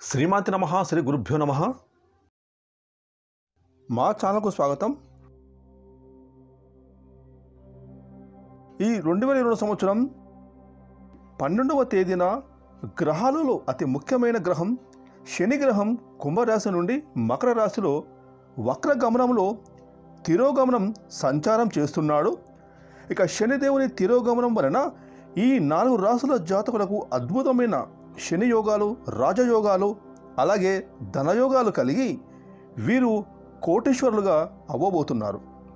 శ్రీమాతి నమ శ్రీ గురుభ్యో నమ మా ఛానల్కు స్వాగతం ఈ రెండు వేల ఇరవై సంవత్సరం పన్నెండవ తేదీన గ్రహాలలో అతి ముఖ్యమైన గ్రహం శని గ్రహం కుంభరాశి నుండి మకర రాశిలో వక్రగమనంలో తిరోగమనం సంచారం చేస్తున్నాడు ఇక శనిదేవుని తిరోగమనం వలన ఈ నాలుగు రాసుల జాతకులకు అద్భుతమైన శని యోగాలు రాజయోగాలు అలాగే ధనయోగాలు కలిగి వీరు కోటీశ్వరులుగా అవ్వబోతున్నారు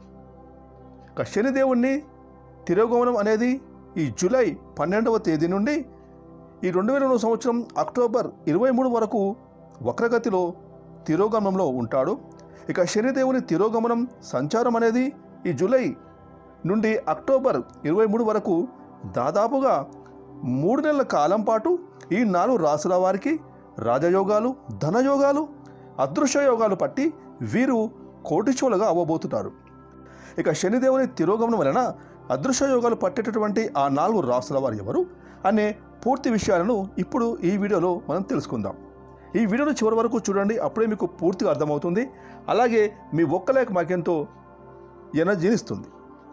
ఇక శనిదేవుణ్ణి తిరోగమనం అనేది ఈ జూలై పన్నెండవ తేదీ నుండి ఈ రెండు వేల రెండు సంవత్సరం అక్టోబర్ ఇరవై మూడు వరకు వక్రగతిలో తిరోగమనంలో ఉంటాడు ఇక శనిదేవుని తిరోగమనం సంచారం అనేది ఈ జూలై నుండి అక్టోబర్ ఇరవై మూడు వరకు దాదాపుగా మూడు నెలల కాలం పాటు ఈ నాలుగు రాసుల వారికి రాజయోగాలు ధనయోగాలు అదృశ్య యోగాలు పట్టి వీరు కోటిచోలుగా అవ్వబోతున్నారు ఇక శనిదేవుని తిరోగమనం వలన అదృశ్య యోగాలు పట్టేటటువంటి ఆ నాలుగు రాసుల వారు ఎవరు అనే పూర్తి విషయాలను ఇప్పుడు ఈ వీడియోలో మనం తెలుసుకుందాం ఈ వీడియోను చివరి వరకు చూడండి అప్పుడే మీకు పూర్తిగా అర్థమవుతుంది అలాగే మీ ఒక్కలేక మాకెంతో ఎనర్జీని ఇస్తుంది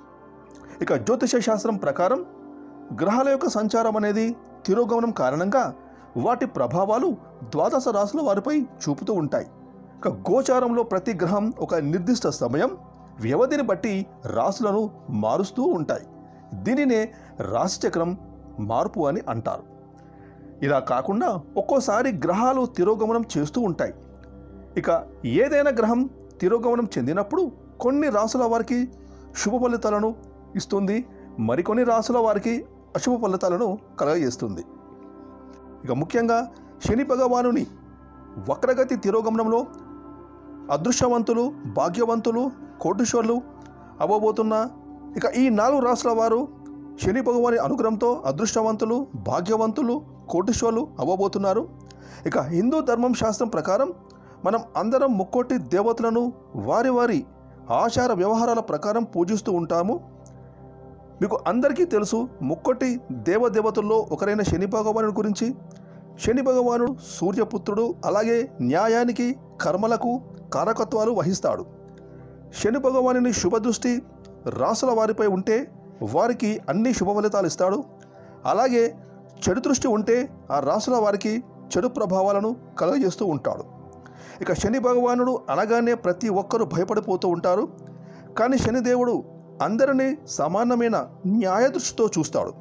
ఇక జ్యోతిష శాస్త్రం ప్రకారం గ్రహాల యొక్క సంచారం అనేది తిరోగమనం కారణంగా వాటి ప్రభావాలు ద్వాదశ రాశుల వారిపై చూపుతూ ఉంటాయి ఇక గోచారంలో ప్రతి గ్రహం ఒక నిర్దిష్ట సమయం వ్యవధిని బట్టి రాశులను మారుస్తూ ఉంటాయి దీనినే రాశిచక్రం మార్పు అని అంటారు ఇలా కాకుండా ఒక్కోసారి గ్రహాలు తిరోగమనం చేస్తూ ఉంటాయి ఇక ఏదైనా గ్రహం తిరోగమనం చెందినప్పుడు కొన్ని రాసుల వారికి శుభ ఫలితాలను ఇస్తుంది మరికొన్ని రాసుల వారికి అశుభ ఫలితాలను కలగజేస్తుంది ఇక ముఖ్యంగా శని భగవానుని వక్రగతి తిరోగమనంలో అదృశ్యవంతులు భాగ్యవంతులు కోటీశ్వర్లు అవ్వబోతున్న ఇక ఈ నాలుగు రాష్ట్రాల వారు శని భగవాని అనుగ్రహంతో అదృష్టవంతులు భాగ్యవంతులు కోటీశ్వర్లు అవ్వబోతున్నారు ఇక హిందూ ధర్మం శాస్త్రం ప్రకారం మనం అందరం ముక్కోటి దేవతలను వారి వారి ఆచార వ్యవహారాల ప్రకారం పూజిస్తూ ఉంటాము మీకు అందరికీ తెలుసు ముక్కోటి దేవదేవతల్లో ఒకరైన శని భగవానుడి గురించి శని భగవానుడు సూర్యపుత్రుడు అలాగే న్యాయానికి కర్మలకు కారకత్వాలు వహిస్తాడు శని భగవానుని శుభదృష్టి రాసుల వారిపై ఉంటే వారికి అన్ని శుభ ఫలితాలు ఇస్తాడు అలాగే చెడు దృష్టి ఉంటే ఆ రాసుల వారికి చెడు ప్రభావాలను కలుగజేస్తూ ఉంటాడు ఇక శని భగవానుడు అనగానే ప్రతి ఒక్కరూ భయపడిపోతూ ఉంటారు కానీ శనిదేవుడు అందరినీ సమానమైన న్యాయ దృష్టితో చూస్తాడు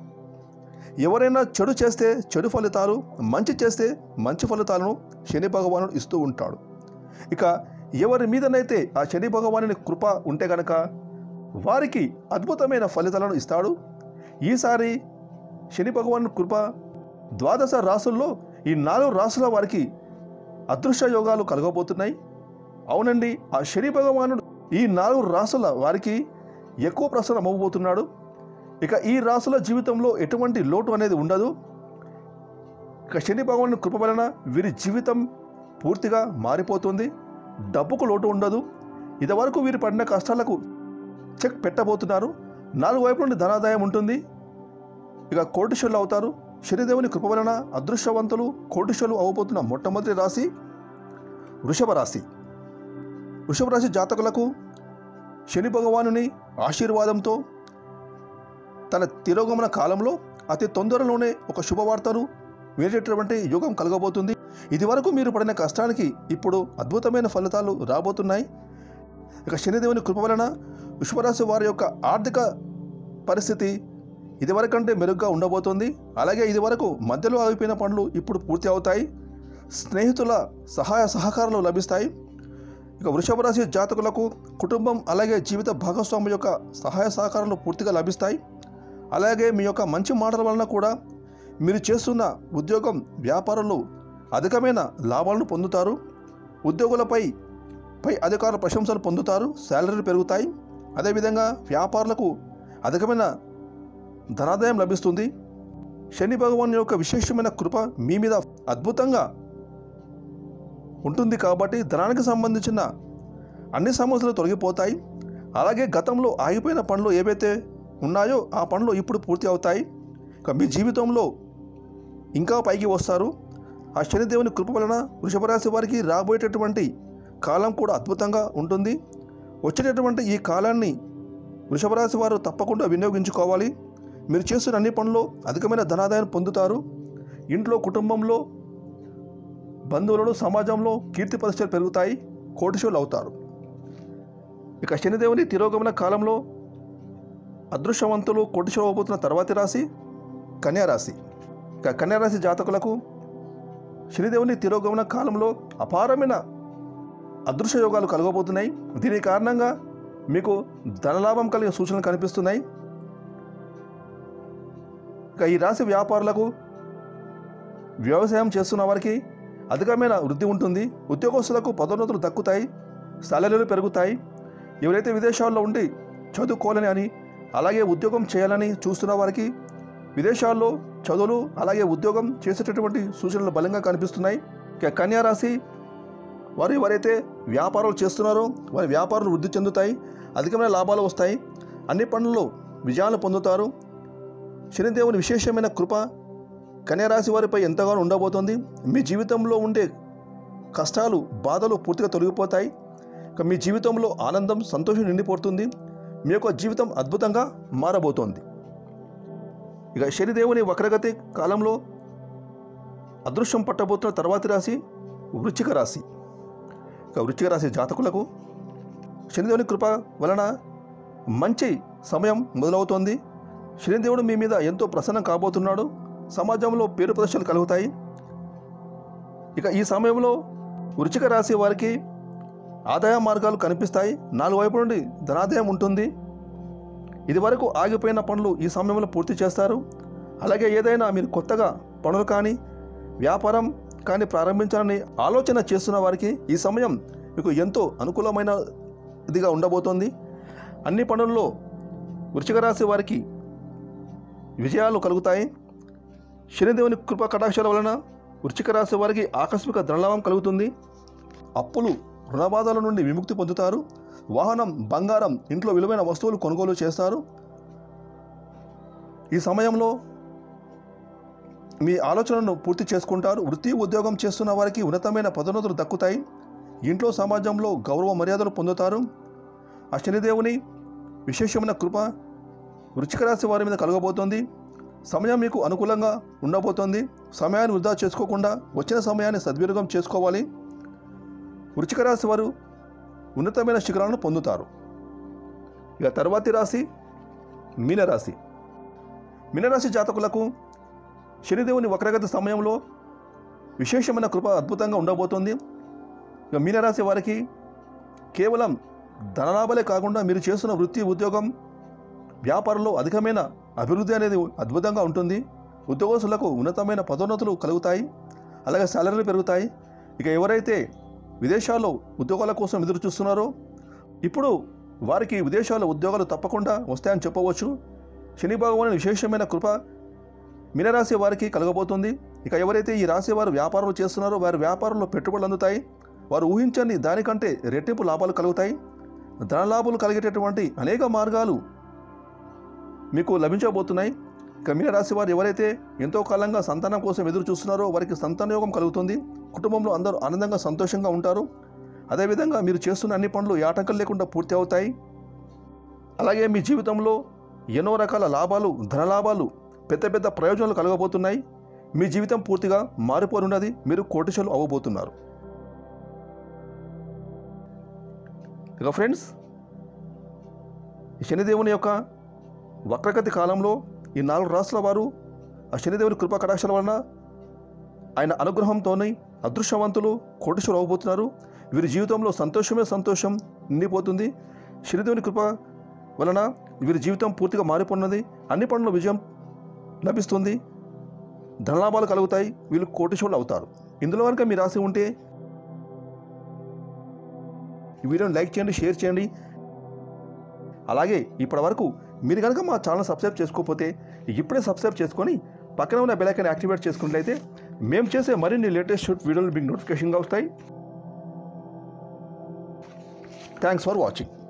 ఎవరైనా చెడు చేస్తే చెడు ఫలితాలు మంచి చేస్తే మంచి ఫలితాలను శని భగవానుడు ఇస్తూ ఉంటాడు ఇక ఎవరి మీదనైతే ఆ శని భగవానుని కృప ఉంటే గనక వారికి అద్భుతమైన ఫలితాలను ఇస్తాడు ఈసారి శని భగవాను కృప ద్వాదశ రాసుల్లో ఈ నాలుగు రాసుల వారికి అదృశ్య యోగాలు కలగబోతున్నాయి అవునండి ఆ శని భగవానుడు ఈ నాలుగు రాసుల వారికి ఎక్కువ ప్రసన్నం అవ్వబోతున్నాడు ఇక ఈ రాసుల జీవితంలో ఎటువంటి లోటు అనేది ఉండదు ఇక శని భగవాను కృప వలన వీరి జీవితం పూర్తిగా మారిపోతుంది డబ్బుకు లోటు ఉండదు ఇదివరకు వీరు పడిన కష్టాలకు చెక్ పెట్టబోతున్నారు నాలుగు వైపు నుండి ధనాదాయం ఉంటుంది ఇక కోటిశ్వరులు అవుతారు శనిదేవుని కృప వలన అదృష్టవంతులు కోటిశ్వరులు అవ్వబోతున్న మొట్టమొదటి రాశి వృషభ రాశి వృషభ రాశి జాతకులకు శని భగవానుని ఆశీర్వాదంతో తన తిరోగమన కాలంలో అతి తొందరలోనే ఒక శుభవార్తను వేరేటటువంటి యుగం కలగబోతుంది ఇది వరకు మీరు పడిన కష్టానికి ఇప్పుడు అద్భుతమైన ఫలితాలు రాబోతున్నాయి ఇక శనిదేవుని కృప వలన వృషభరాశి వారి యొక్క ఆర్థిక పరిస్థితి ఇదివరకంటే మెరుగ్గా ఉండబోతుంది అలాగే ఇదివరకు మధ్యలో ఆగిపోయిన పనులు ఇప్పుడు పూర్తి అవుతాయి స్నేహితుల సహాయ సహకారాలు లభిస్తాయి ఇక వృషభ రాశి జాతకులకు కుటుంబం అలాగే జీవిత భాగస్వామి యొక్క సహాయ సహకారాలు పూర్తిగా లభిస్తాయి అలాగే మీ యొక్క మంచి మాటల వలన కూడా మీరు చేస్తున్న ఉద్యోగం వ్యాపారంలో అధికమైన లాభాలను పొందుతారు ఉద్యోగులపై పై అధికారుల ప్రశంసలు పొందుతారు శాలరీలు పెరుగుతాయి అదేవిధంగా వ్యాపారులకు అధికమైన ధనాదాయం లభిస్తుంది శని భగవాన్ యొక్క విశేషమైన కృప మీ మీద అద్భుతంగా ఉంటుంది కాబట్టి ధనానికి సంబంధించిన అన్ని సమస్యలు తొలగిపోతాయి అలాగే గతంలో ఆగిపోయిన పనులు ఏవైతే ఉన్నాయో ఆ పనులు ఇప్పుడు పూర్తి అవుతాయి ఇక మీ జీవితంలో ఇంకా పైకి వస్తారు ఆ శనిదేవుని కృప వలన వృషభ రాశి వారికి రాబోయేటటువంటి కాలం కూడా అద్భుతంగా ఉంటుంది వచ్చేటటువంటి ఈ కాలాన్ని వృషభ రాశి వారు తప్పకుండా వినియోగించుకోవాలి మీరు చేస్తున్న అన్ని పనుల్లో అధికమైన ధనాదాయం పొందుతారు ఇంట్లో కుటుంబంలో బంధువులలో సమాజంలో కీర్తి పరిస్థితులు పెరుగుతాయి కోటిశోలు అవుతారు ఇక శనిదేవుని తిరోగమన కాలంలో అదృష్టవంతులు కోటిశోలు అవబోతున్న తర్వాతి రాశి కన్యారాశి ఇక కన్యారాశి జాతకులకు శనిదేవుని తిరోగమన కాలంలో అపారమైన అదృశ్య యోగాలు కలగబోతున్నాయి దీని కారణంగా మీకు ధనలాభం కలిగే సూచనలు కనిపిస్తున్నాయి ఇక ఈ రాశి వ్యాపారులకు వ్యవసాయం చేస్తున్న వారికి అధికమైన వృద్ధి ఉంటుంది ఉద్యోగస్తులకు పదోన్నతులు దక్కుతాయి సాలరీలు పెరుగుతాయి ఎవరైతే విదేశాల్లో ఉండి చదువుకోవాలని అని అలాగే ఉద్యోగం చేయాలని చూస్తున్న వారికి విదేశాల్లో చదువులు అలాగే ఉద్యోగం చేసేటటువంటి సూచనలు బలంగా కనిపిస్తున్నాయి ఇక కన్యా రాశి వారు ఎవరైతే వ్యాపారాలు చేస్తున్నారో వారి వ్యాపారాలు వృద్ధి చెందుతాయి అధికమైన లాభాలు వస్తాయి అన్ని పనుల్లో విజయాలు పొందుతారు శనిదేవుని విశేషమైన కృప కన్యారాశి వారిపై ఎంతగానో ఉండబోతోంది మీ జీవితంలో ఉండే కష్టాలు బాధలు పూర్తిగా తొలగిపోతాయి ఇక మీ జీవితంలో ఆనందం సంతోషం నిండిపోతుంది మీ యొక్క జీవితం అద్భుతంగా మారబోతోంది ఇక శనిదేవుని వక్రగతి కాలంలో అదృష్టం పట్టబోతున్న తర్వాతి రాశి వృచ్చిక రాశి ఇక వృచ్చిక రాశి జాతకులకు శనిదేవుని కృప వలన మంచి సమయం మొదలవుతోంది శనిదేవుడు మీ మీద ఎంతో ప్రసన్నం కాబోతున్నాడు సమాజంలో పేరు ప్రదర్శనలు కలుగుతాయి ఇక ఈ సమయంలో వృచ్చిక రాశి వారికి ఆదాయ మార్గాలు కనిపిస్తాయి నాలుగు వైపు నుండి ధనాదాయం ఉంటుంది ఇది వరకు ఆగిపోయిన పనులు ఈ సమయంలో పూర్తి చేస్తారు అలాగే ఏదైనా మీరు కొత్తగా పనులు కానీ వ్యాపారం కానీ ప్రారంభించాలని ఆలోచన చేస్తున్న వారికి ఈ సమయం మీకు ఎంతో అనుకూలమైనదిగా ఉండబోతోంది అన్ని పనుల్లో వృచ్చిక రాశి వారికి విజయాలు కలుగుతాయి శనిదేవుని కృపా కటాక్షాల వలన వృచ్చిక రాశి వారికి ఆకస్మిక ధనలాభం కలుగుతుంది అప్పులు రుణబాధల నుండి విముక్తి పొందుతారు వాహనం బంగారం ఇంట్లో విలువైన వస్తువులు కొనుగోలు చేస్తారు ఈ సమయంలో మీ ఆలోచనను పూర్తి చేసుకుంటారు వృత్తి ఉద్యోగం చేస్తున్న వారికి ఉన్నతమైన పదోన్నతులు దక్కుతాయి ఇంట్లో సమాజంలో గౌరవ మర్యాదలు పొందుతారు ఆ శనిదేవుని విశేషమైన కృప వృచ్చిక రాశి వారి మీద కలగబోతోంది సమయం మీకు అనుకూలంగా ఉండబోతోంది సమయాన్ని వృధా చేసుకోకుండా వచ్చిన సమయాన్ని సద్వినియోగం చేసుకోవాలి వృచ్చిక రాశి వారు ఉన్నతమైన శిఖరాలను పొందుతారు ఇక తర్వాతి రాశి మీనరాశి మీనరాశి జాతకులకు శనిదేవుని వక్రగతి సమయంలో విశేషమైన కృప అద్భుతంగా ఉండబోతోంది ఇక మీనరాశి వారికి కేవలం ధనలాభాలే కాకుండా మీరు చేస్తున్న వృత్తి ఉద్యోగం వ్యాపారంలో అధికమైన అభివృద్ధి అనేది అద్భుతంగా ఉంటుంది ఉద్యోగస్తులకు ఉన్నతమైన పదోన్నతులు కలుగుతాయి అలాగే శాలరీలు పెరుగుతాయి ఇక ఎవరైతే విదేశాల్లో ఉద్యోగాల కోసం ఎదురు చూస్తున్నారో ఇప్పుడు వారికి విదేశాల్లో ఉద్యోగాలు తప్పకుండా వస్తాయని చెప్పవచ్చు శని భగవాని విశేషమైన కృప మీనరాశి వారికి కలగబోతుంది ఇక ఎవరైతే ఈ రాశి వారు వ్యాపారాలు చేస్తున్నారో వారి వ్యాపారంలో పెట్టుబడులు అందుతాయి వారు ఊహించని దానికంటే రెట్టింపు లాభాలు కలుగుతాయి ధనలాభాలు కలిగేటటువంటి అనేక మార్గాలు మీకు లభించబోతున్నాయి ఇక మీనరాశి వారు ఎవరైతే ఎంతో కాలంగా సంతానం కోసం ఎదురు చూస్తున్నారో వారికి సంతానయోగం కలుగుతుంది కుటుంబంలో అందరూ ఆనందంగా సంతోషంగా ఉంటారు అదేవిధంగా మీరు చేస్తున్న అన్ని పనులు ఏ ఆటంకం లేకుండా పూర్తి అవుతాయి అలాగే మీ జీవితంలో ఎన్నో రకాల లాభాలు ధనలాభాలు పెద్ద పెద్ద ప్రయోజనాలు కలగబోతున్నాయి మీ జీవితం పూర్తిగా మారిపోనున్నది మీరు కోటిశలు అవ్వబోతున్నారు ఇక ఫ్రెండ్స్ ఈ శనిదేవుని యొక్క వక్రగతి కాలంలో ఈ నాలుగు రాష్ట్రాల వారు ఆ శనిదేవుని కృపా కటాక్షాల వలన ఆయన అనుగ్రహంతోనే అదృష్టవంతులు కోటేశ్వరు అవ్వబోతున్నారు వీరి జీవితంలో సంతోషమే సంతోషం నిండిపోతుంది శనిదేవుని కృప వలన వీరి జీవితం పూర్తిగా మారిపోయినది అన్ని పనుల విజయం లభిస్తుంది ధనలాభాలు కలుగుతాయి వీళ్ళు కోటేశ్వరులు అవుతారు ఇందులో కనుక మీ రాసి ఉంటే ఈ వీడియోని లైక్ చేయండి షేర్ చేయండి అలాగే ఇప్పటి వరకు మీరు కనుక మా ఛానల్ సబ్స్క్రైబ్ చేసుకోకపోతే ఇప్పుడే సబ్స్క్రైబ్ చేసుకొని పక్కన ఉన్న బెల్ ఐకాన్ యాక్టివేట్ చేసుకున్నట్లయితే మేము చేసే మరిన్ని లేటెస్ట్ షూట్ వీడియోలు మీకు నోటిఫికేషన్గా వస్తాయి థ్యాంక్స్ ఫర్ వాచింగ్